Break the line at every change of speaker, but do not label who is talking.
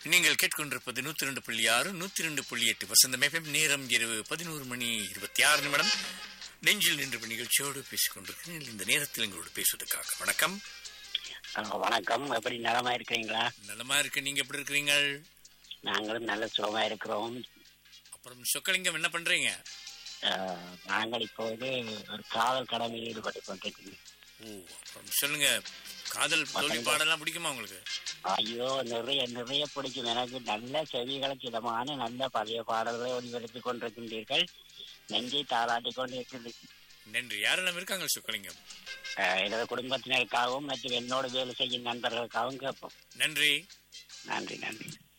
நீங்கள் கேட்கொண்டிருப்பது நூத்தி ரெண்டு புள்ளி ஆறு நூத்தி ரெண்டு புள்ளி எட்டு வசந்தம் FM நேரம் இரவு பதினோரு மணி இருபத்தி ஆறு நிமிடம் நெஞ்சில் நின்று நிகழ்ச்சியோடு பேசிக் கொண்டிருக்கிறேன் இந்த நேரத்தில் எங்களோடு பேசுவதற்காக வணக்கம்
ஆ, வணக்கம் எப்படி நலமா இருக்கிறீங்களா
நலமா இருக்கு நீங்க எப்படி இருக்கிறீங்க
நாங்களும் நல்ல சுகமா இருக்கிறோம்
அப்புறம் சொக்கலிங்கம் என்ன பண்றீங்க
ஆ, நாங்கள் இப்போது ஒரு காதல் கடமையில் ஈடுபட்டு கொண்டிருக்கிறோம்
ஓ அப்புறம் சொல்லுங்க காதல் தோல்வி பாடலாம் பிடிக்குமா உங்களுக்கு
ஐயோ நிறைய நிறைய பிடிக்கும் எனக்கு நல்ல செவிகளுக்கு இதமான நல்ல பழைய பாடல்களை ஒளிபரப்பிக் கொண்டிருக்கின்றீர்கள் நெஞ்சை தாளாட்டி கொண்டிருக்கிறது
நன்றி யாரெல்லாம் இருக்காங்க சொக்கலிங்கம்
ஆ, எனது குடும்பத்தினருக்காகவும் மற்றும் என்னோடு வேலை செய்யும் நண்பர்களுக்காகவும் கேட்போம்
நன்றி
நன்றி நன்றி